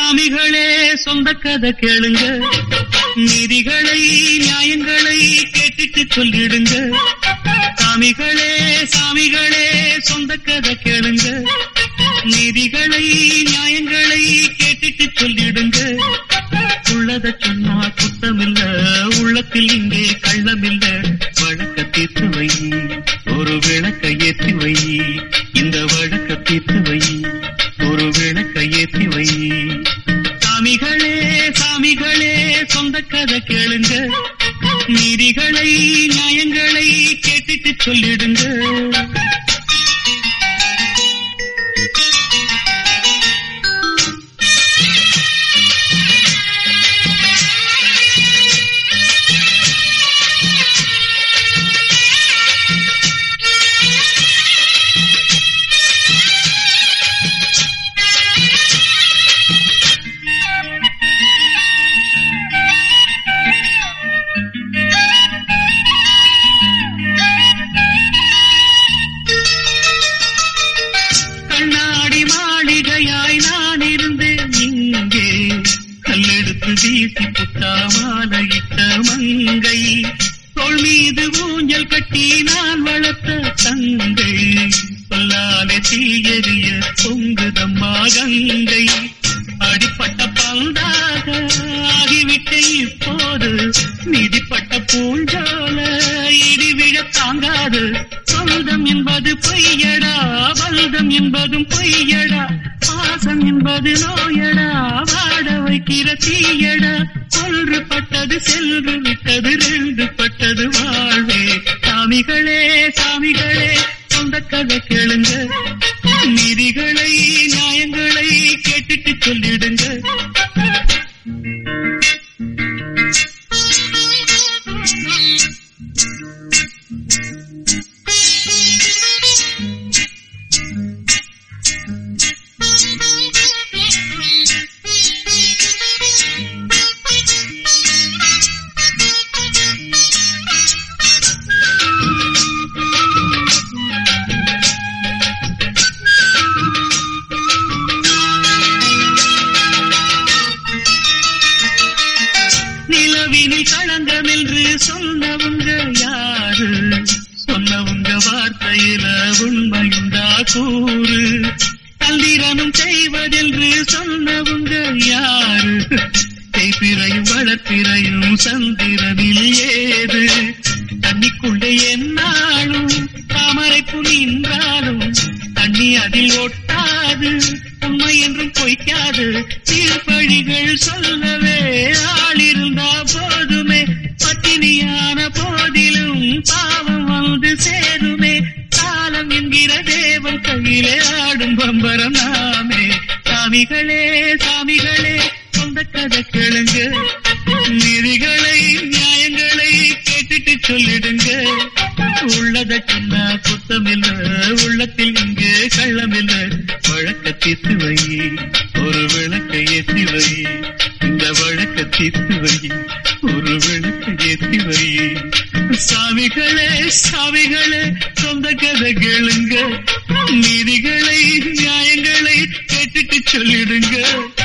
சாமிகளே சொந்த கதை கேளுங்க நீதிகளை நியாயங்களை கேட்டுட்டு சொல்லிடுங்க சாமிகளே சாமிகளே சொந்த கதை கேளுங்க நீதிகளை நியாயங்களை கேட்டுட்டு சொல்லிடுங்க உள்ளத சொன்னா குத்தமில்ல உள்ளத்தில் இங்கே கள்ளமில்ல வழக்க தீர்த்து வை ஒரு விளக்க ஏற்றி வை இந்த வழக்க தீர்த்து வை ஒரு விளக்க ஏற்றி வை சாமிகளே சாமிகளே சொந்த கதை கேளுங்க நீதிகளை நியாயங்களை கேட்டுட்டு சொல்லிடுங்க கண்ணாடி மாளிகையாய் நான் இருந்தேன் இங்கே கல்லெடுத்து வீசி புட்டா மாலையிட்ட மங்கை தோள் மீது ஊஞ்சல் கட்டி நான் வளர்த்த தங்கை சொல்லாலே தீயறிய பொங்குதம்மா கங்கை அடிப்பட்ட பந்தாக ஆகிவிட்ட இப்போது மிதிப்பட்ட பூஞ்சால இடி விழ தாங்காது சொந்தம் என்பது பொய்யடா பல்தம் என்பதும் பொய்யடா பாசம் என்பது நோயடா வாட வைக்கிற தீயடா ஒன்று பட்டது சென்று விட்டது ரெண்டு பட்டது வாழ்வே சாமிகளே சாமிகளே சொந்த கதை கேளுங்க நீதிகளை நியாயங்களை கேட்டுட்டு சொல்லிடுங்க நிலவினில் களங்கம் என்று சொன்னவங்க யாரு சொன்னவங்க வார்த்தையில உண்மையுண்டா கூறு தந்திரனும் செய்வதென்று சொன்னவங்க யாரு தேய்பிறையும் வளர்ப்பிறையும் சந்திரனில் ஏது தண்ணிக்குள்ளே என்னாலும் தாமரை நின்றாலும் தண்ணி அதில் ஒட்டாது உண்மை என்றும் பொய்க்காது தீர்ப்பழிகள் சொல்லவே ஆளிருந்தா போதுமே பட்டினியான போதிலும் பாவம் வந்து சேருமே காலம் என்கிற தேவன் கையிலே ஆடும் பம்பரம் நாமே சாமிகளே சாமிகளே சொந்த கதை கேளுங்க நீதிகளை நியாயங்களை கேட்டுட்டு சொல்லிடுங்க உள்ளத சொன்னா குத்தமில்ல உள்ளத்தில் இங்கு கள்ளமில்ல வழக்க தீர்த்து வை ஒரு விளக்க ஏற்றி வை இந்த வழக்க தீர்த்து வை ஒரு விளக்க ஏற்றி வை சாமிகளே சாமிகளே சொந்த கதை கேளுங்க நீதிகளை நியாயங்களை கேட்டுட்டு சொல்லிடுங்க